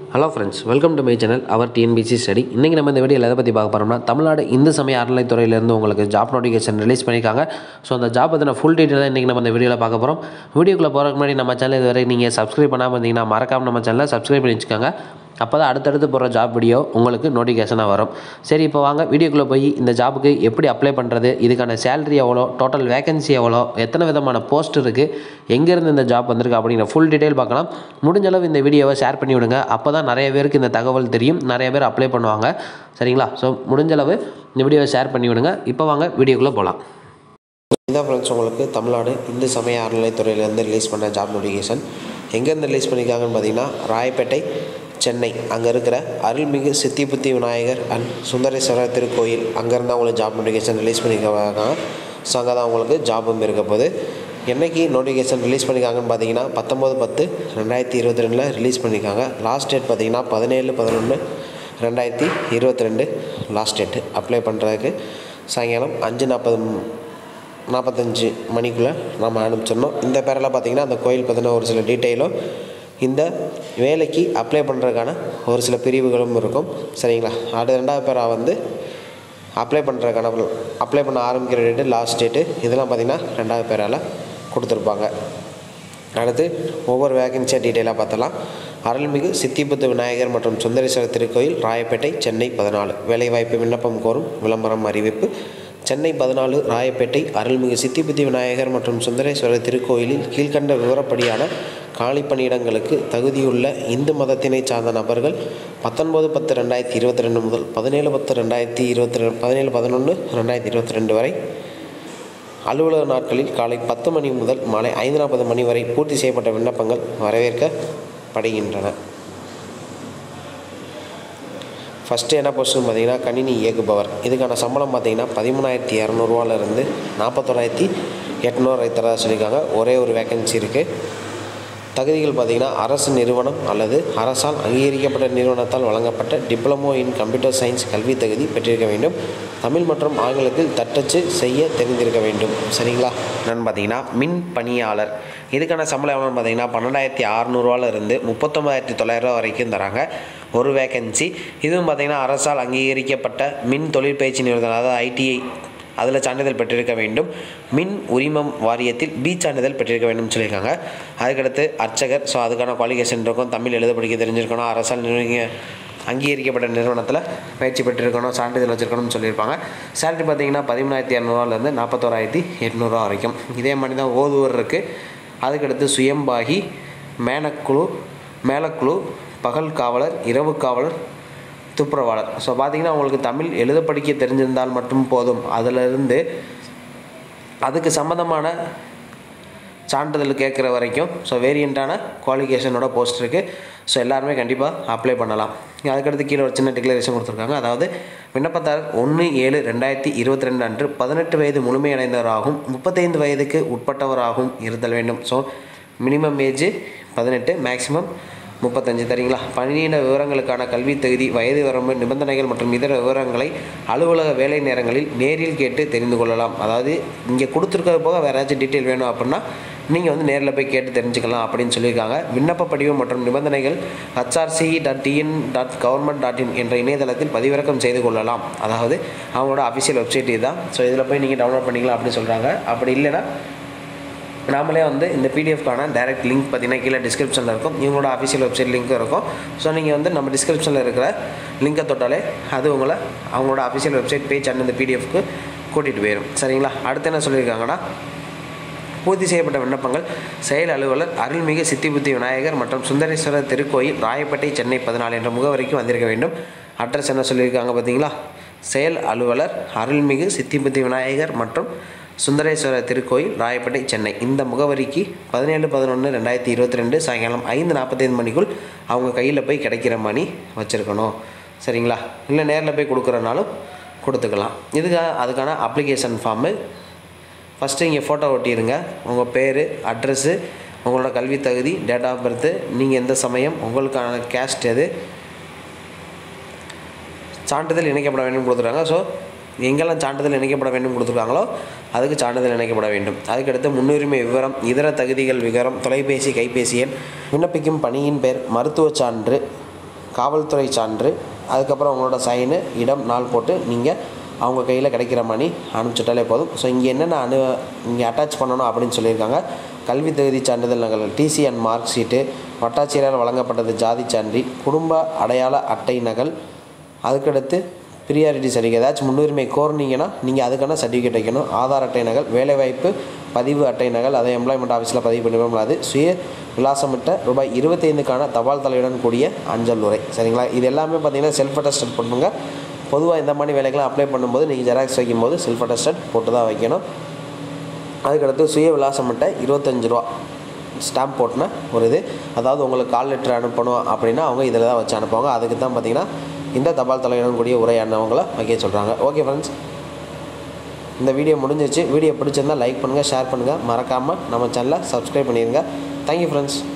hello friends welcome to my channel our TNPSC study இன்றைக்கி நம்ம இந்த வீடியோவில் எதை பற்றி பார்க்க போகிறோம்னா தமிழ்நாடு இந்து சமய அறநிலைத்துறையிலேருந்து உங்களுக்கு ஜாப் நோட்டிஃபிகேஷன் ரிலீஸ் பண்ணியிருக்காங்க ஸோ அந்த ஜாப் பற்றின ஃபுல் டீட்டெயில் இன்றைக்கி நம்ம இந்த வீடியோவில் பார்க்க போகிறோம் வீடியோக்குள்ளே போகிறதுக்கு முன்னாடி நம்ம சேனல் இதுவரை நீங்கள் சப்ஸ்கிரைப் பண்ணாமல் இருந்தீங்கன்னா மறக்காம நம்ம சேனலை சப்ஸ்கிரைப் பண்ணி வச்சுக்கோங்க அப்போ தான் அடுத்தடுத்து போகிற ஜாப் வீடியோ உங்களுக்கு நோட்டிஃபிகேஷனாக வரும் சரி இப்போ வாங்க வீடியோக்குள்ளே போய் இந்த ஜாபுக்கு எப்படி அப்ளை பண்ணுறது இதுக்கான சேலரி எவ்வளோ டோட்டல் வேகன்சி எவ்வளோ எத்தனை விதமான போஸ்ட் இருக்குது எங்கேருந்து இந்த ஜாப் வந்திருக்கு அப்படிங்கிற ஃபுல் டீட்டெயில் பார்க்கலாம் முடிஞ்ச அளவு இந்த வீடியோவை ஷேர் பண்ணி விடுங்க அப்போ தான் நிறைய பேருக்கு இந்த தகவல் தெரியும் நிறைய பேர் அப்ளை பண்ணுவாங்க சரிங்களா ஸோ முடிஞ்ச அளவு இந்த வீடியோவை ஷேர் பண்ணி விடுங்க இப்போ வாங்க வீடியோக்குள்ளே போகலாம் இதான் ஃப்ரெண்ட்ஸ் உங்களுக்கு தமிழ்நாடு இந்து சமய அறநிலைத்துறையிலேருந்து ரிலீஸ் பண்ண ஜாப் நோட்டிஃபிகேஷன் எங்கேருந்து ரிலீஸ் பண்ணியிருக்காங்கன்னு பார்த்தீங்கன்னா ராயப்பேட்டை சென்னை அங்கே இருக்கிற அருள்மிகு சித்திபுத்தி விநாயகர் அண்ட் சுந்தரேஸ்வரர் திருக்கோயில் அங்கேருந்து அவங்களுக்கு ஜாப் நோட்டிஃபிகேஷன் ரிலீஸ் பண்ணியிருக்காங்க ஸோ அங்கே தான் அவங்களுக்கு ஜாபும் இருக்க போகுது என்னைக்கு நோட்டிஃபிகேஷன் ரிலீஸ் பண்ணியிருக்காங்கன்னு பார்த்தீங்கன்னா பத்தொம்போது பத்து ரெண்டாயிரத்தி இருபத்தி ரெண்டில் ரிலீஸ் பண்ணியிருக்காங்க லாஸ்ட் டேட் பார்த்தீங்கன்னா பதினேழு பதினொன்று ரெண்டாயிரத்தி இருபத்தி ரெண்டு லாஸ்ட் டேட்டு அப்ளை பண்ணுறதுக்கு சாயங்காலம் அஞ்சு நாற்பது நாற்பத்தஞ்சு மணிக்குள்ளே நம்ம அனுப்பிச்சிடணும் இந்த பேரில் பார்த்தீங்கன்னா அந்த கோயில் பற்றின ஒரு சில டீட்டெயிலும் இந்த வேலைக்கு அப்ளை பண்ணுறதுக்கான ஒரு சில பிரிவுகளும் இருக்கும் சரிங்களா அடுத்த ரெண்டாவது பேராக வந்து அப்ளை பண்ணுறதுக்கான அப்ளை பண்ண ஆரம்பிக்கிற டேட்டு லாஸ்ட் டேட்டு இதெல்லாம் பார்த்திங்கன்னா ரெண்டாவது பேரால் கொடுத்துருப்பாங்க அடுத்து ஒவ்வொரு வேகன்சியாக டீட்டெயிலாக பார்த்தலாம் அருள்மிகு சித்திபுத்த விநாயகர் மற்றும் சுந்தரேஸ்வரர் திருக்கோயில் ராயப்பேட்டை சென்னை பதினாலு வேலைவாய்ப்பு விண்ணப்பம் கோரும் விளம்பரம் அறிவிப்பு சென்னை பதினாலு ராயப்பேட்டை அருள்மிகு சித்திபுத்தி விநாயகர் மற்றும் சுந்தரேஸ்வரர் திருக்கோயிலில் கீழ்கண்ட விவரப்படியான காலி பணியிடங்களுக்கு தகுதியுள்ள இந்து மதத்தினை சார்ந்த நபர்கள் பத்தொன்பது பத்து ரெண்டாயிரத்தி இருபத்தி ரெண்டு முதல் பதினேழு பத்து ரெண்டாயிரத்தி இருபத்தி ரெண்டு பதினேழு பதினொன்று ரெண்டாயிரத்தி இருபத்தி ரெண்டு வரை அலுவலக நாட்களில் காலை பத்து மணி முதல் மாலை ஐந்து நாற்பது மணி வரை பூர்த்தி செய்யப்பட்ட விண்ணப்பங்கள் வரவேற்கப்படுகின்றன ஃபஸ்ட்டு என்ன போஸ்ட்டுன்னு பார்த்தீங்கன்னா கணினி இயக்குபவர் இதுக்கான சம்பளம் பார்த்தீங்கன்னா பதிமூணாயிரத்தி இரநூறுவாலேருந்து நாற்பத்தோராயிரத்தி எட்நூறு தரதா சொல்லியிருக்காங்க ஒரே ஒரு வேக்கன்சி இருக்குது தகுதிகள் பார்த்தீங்கன்னா அரசு நிறுவனம் அல்லது அரசால் அங்கீகரிக்கப்பட்ட நிறுவனத்தால் வழங்கப்பட்ட டிப்ளமோ இன் கம்ப்யூட்டர் சயின்ஸ் கல்வி தகுதி பெற்றிருக்க வேண்டும் தமிழ் மற்றும் ஆங்கிலத்தில் தட்டச்சு செய்ய தெரிந்திருக்க வேண்டும் சரிங்களா என்னென்னு பார்த்தீங்கன்னா மின் பணியாளர் இதுக்கான சம்பளம் எவ்வளோன்னு பார்த்தீங்கன்னா பன்னெண்டாயிரத்தி அறநூறுவாலேருந்து முப்பத்தொம்பதாயிரத்தி தொள்ளாயிரரூவா வரைக்கும் தராங்க ஒரு வேக்கன்சி இதுவும் பார்த்தீங்கன்னா அரசால் அங்கீகரிக்கப்பட்ட மின் தொழிற்பயிற்சி நிறுவனம் அதாவது ஐடிஐ அதில் சான்றிதழ் பெற்றிருக்க வேண்டும் மின் உரிமம் வாரியத்தில் பி சான்றிதழ் பெற்றிருக்க வேண்டும் சொல்லியிருக்காங்க அதுக்கடுத்து அர்ச்சகர் ஸோ அதுக்கான குவாலிஃபிகேஷன் இருக்கும் தமிழ் எழுத படிக்க தெரிஞ்சிருக்கணும் அரசால் நிறுவன அங்கீகரிக்கப்பட்ட நிறுவனத்தில் பயிற்சி பெற்றிருக்கணும் சான்றிதழ் வச்சுருக்கணும்னு சொல்லியிருப்பாங்க சேலரி பார்த்தீங்கன்னா பதிமூணாயிரத்தி இரநூறுவாலேருந்து நாற்பத்தோராயிரத்தி எட்நூறுவா வரைக்கும் இதே மாதிரி தான் ஓதுவர் இருக்குது அதுக்கடுத்து சுயம்பாகி மேனக்குழு மேலக்குழு பகல் காவலர் இரவு காவலர் துப்புரவாளர் ஸோ பார்த்தீங்கன்னா உங்களுக்கு தமிழ் எழுத படிக்க தெரிஞ்சிருந்தால் மட்டும் போதும் அதிலிருந்து அதுக்கு சம்மந்தமான சான்றிதழ் கேட்குற வரைக்கும் ஸோ வேரியண்ட்டான குவாலிஃபிகேஷனோட போஸ்ட் இருக்குது ஸோ எல்லாருமே கண்டிப்பாக அப்ளை பண்ணலாம் அதுக்கடுத்து கீழே ஒரு சின்ன டிக்ளரேஷன் கொடுத்துருக்காங்க அதாவது விண்ணப்பதாரர் ஒன்று ஏழு ரெண்டாயிரத்தி இருபத்தி ரெண்டு அன்று பதினெட்டு வயது முழுமையடைந்தவராகவும் முப்பத்தைந்து வயதுக்கு உட்பட்டவராகவும் இருத்தல் வேண்டும் ஸோ மினிமம் ஏஜ் பதினெட்டு மேக்ஸிமம் முப்பத்தஞ்சு தரீங்களா பணியிட விவரங்களுக்கான கல்வி தகுதி வயது வரம்பு நிபந்தனைகள் மற்றும் இதர விவரங்களை அலுவலக வேலை நேரங்களில் நேரில் கேட்டு தெரிந்து கொள்ளலாம் அதாவது இங்கே கொடுத்துருக்கிறது போக வேறு ஏதாச்சும் டீட்டெயில் வேணும் அப்படின்னா நீங்கள் வந்து நேரில் போய் கேட்டு தெரிஞ்சுக்கலாம் அப்படின்னு சொல்லியிருக்காங்க விண்ணப்ப படிவு மற்றும் நிபந்தனைகள் HRC dot TN dot government dot in என்ற இணையதளத்தில் பதிவிறக்கம் செய்து கொள்ளலாம் அதாவது அவங்களோட அஃபிஷியல் வெப்சைட் இதுதான் ஸோ இதில் போய் நீங்கள் டவுன்லோட் பண்ணிக்கலாம் அப்படின்னு சொல்கிறாங்க அப்படி இல்லைன்னா நாமளே வந்து இந்த பிடிஎஃப்கான டைரக்ட் லிங்க் பார்த்தீங்கன்னா கீழே டிஸ்கிரிப்ஷனில் இருக்கும் இவங்களோட அஃபிஷியல் வெப்சைட் லிங்க்கும் இருக்கும் ஸோ நீங்கள் வந்து நம்ம டிஸ்கிரிப்ஷனில் இருக்கிற லிங்கை தொட்டாலே அது உங்களை அவங்களோட அஃபிஷியல் வெப்சைட் பேஜ் அண்ட் இந்த பிடிஎஃப்க்கு கூட்டிகிட்டு போயிடும் சரிங்களா அடுத்து என்ன சொல்லியிருக்காங்கன்னா பூர்த்தி செய்யப்பட்ட விண்ணப்பங்கள் செயல் அலுவலர் அருள்மிகு சித்திபுத்தி விநாயகர் மற்றும் சுந்தரேஸ்வரர் திருக்கோயில் ராயப்பேட்டை சென்னை பதினாலு என்ற முகவரிக்கு வந்திருக்க வேண்டும் அட்ரஸ் என்ன சொல்லியிருக்காங்க பார்த்தீங்களா செயல் அலுவலர் அருள்மிகு சித்திபுத்தி விநாயகர் மற்றும் சுந்தரேஸ்வரர் திருக்கோயில் ராயப்பேட்டை சென்னை இந்த முகவரிக்கு பதினேழு பதினொன்று ரெண்டாயிரத்தி இருபத்தி ரெண்டு சாயங்காலம் ஐந்து நாற்பத்தைந்து மணிக்குள் அவங்க கையில் போய் கிடைக்கிற மணி வச்சுருக்கணும் சரிங்களா இல்லை நேரில் போய் கொடுக்குறனாலும் கொடுத்துக்கலாம் இதுக்கு அதுக்கான அப்ளிகேஷன் ஃபார்மு ஃபஸ்ட்டு இங்கே ஃபோட்டோ ஒட்டிடுங்க உங்கள் பேர் அட்ரஸ்ஸு உங்களோட கல்வி தகுதி டேட் ஆஃப் பர்த்து நீங்கள் எந்த சமயம் உங்களுக்கான கேஸ்ட் எது சான்றிதழ் இணைக்கப்பட வேண்டும் கொடுத்துருக்காங்க ஸோ எங்கெல்லாம் சான்றிதழ் இணைக்கப்பட வேண்டும் கொடுத்துருக்காங்களோ அதுக்கு சான்றிதழ் இணைக்கப்பட வேண்டும் அதுக்கடுத்து முன்னுரிமை விவரம் இதர தகுதிகள் விவரம் தொலைபேசி கைபேசி எண் விண்ணப்பிக்கும் பணியின் பெயர் மருத்துவச் சான்று காவல்துறை சான்று அதுக்கப்புறம் உங்களோட சைனு இடம் நாள் போட்டு நீங்கள் அவங்க கையில் கிடைக்கிற மணி அனுப்பிச்சிட்டாலே போதும் ஸோ இங்கே என்னென்ன அனு இங்கே அட்டாச் பண்ணணும் அப்படின்னு சொல்லியிருக்காங்க கல்வி தகுதி சான்றிதழ் நகல் டிசி அண்ட் மார்க் ஷீட்டு வட்டாட்சியரால் வழங்கப்பட்டது ஜாதி சான்றி குடும்ப அடையாள அட்டை நகல் அதுக்கடுத்து ப்ரியாரிட்டி சர்டிஃபிகேட் ஏதாச்சும் முன்னுரிமை கோருனீங்கன்னா நீங்கள் அதுக்கான சர்டிஃபிகேட் வைக்கணும் ஆதார் அட்டை நகல் வேலைவாய்ப்பு பதிவு அட்டை நகல் அதை எம்ப்ளாய்மெண்ட் ஆஃபீஸில் பதிவு பண்ணிவிடும் அது சுய விலாசமிட்ட ரூபாய் இருபத்தைந்துக்கான தபால் தலையுடன் கூடிய அஞ்சல் உரை சரிங்களா இது எல்லாமே பார்த்தீங்கன்னா செல்ஃப் அட்டஸ்டட் பண்ணுங்க பொதுவாக இந்த மாதிரி வேலைக்கெல்லாம் அப்ளை பண்ணும்போது நீங்கள் ஜெராக்ஸ் வைக்கும்போது செல்ஃப் அட்டஸ்டட் போட்டு தான் வைக்கணும் அதுக்கடுத்து சுய விலாசம் அட்டை இருபத்தஞ்சு ரூபா ஸ்டாம்ப் போட்டுன ஒரு இது அதாவது உங்களுக்கு கால் லெட்டர் அனுப்பணும் அப்படின்னா அவங்க இதில் தான் வச்சு அனுப்புவாங்க அதுக்கு தான் பார்த்தீங்கன்னா இந்த தபால் தலையுடன் கூடிய உரையானவங்கள வைக்க சொல்கிறாங்க ஓகே ஃப்ரெண்ட்ஸ் இந்த வீடியோ முடிஞ்சிச்சு வீடியோ பிடிச்சிருந்தால் லைக் பண்ணுங்கள் ஷேர் பண்ணுங்கள் மறக்காமல் நம்ம சேனலை சப்ஸ்கிரைப் பண்ணிடுங்க தேங்க்யூ ஃப்ரெண்ட்ஸ்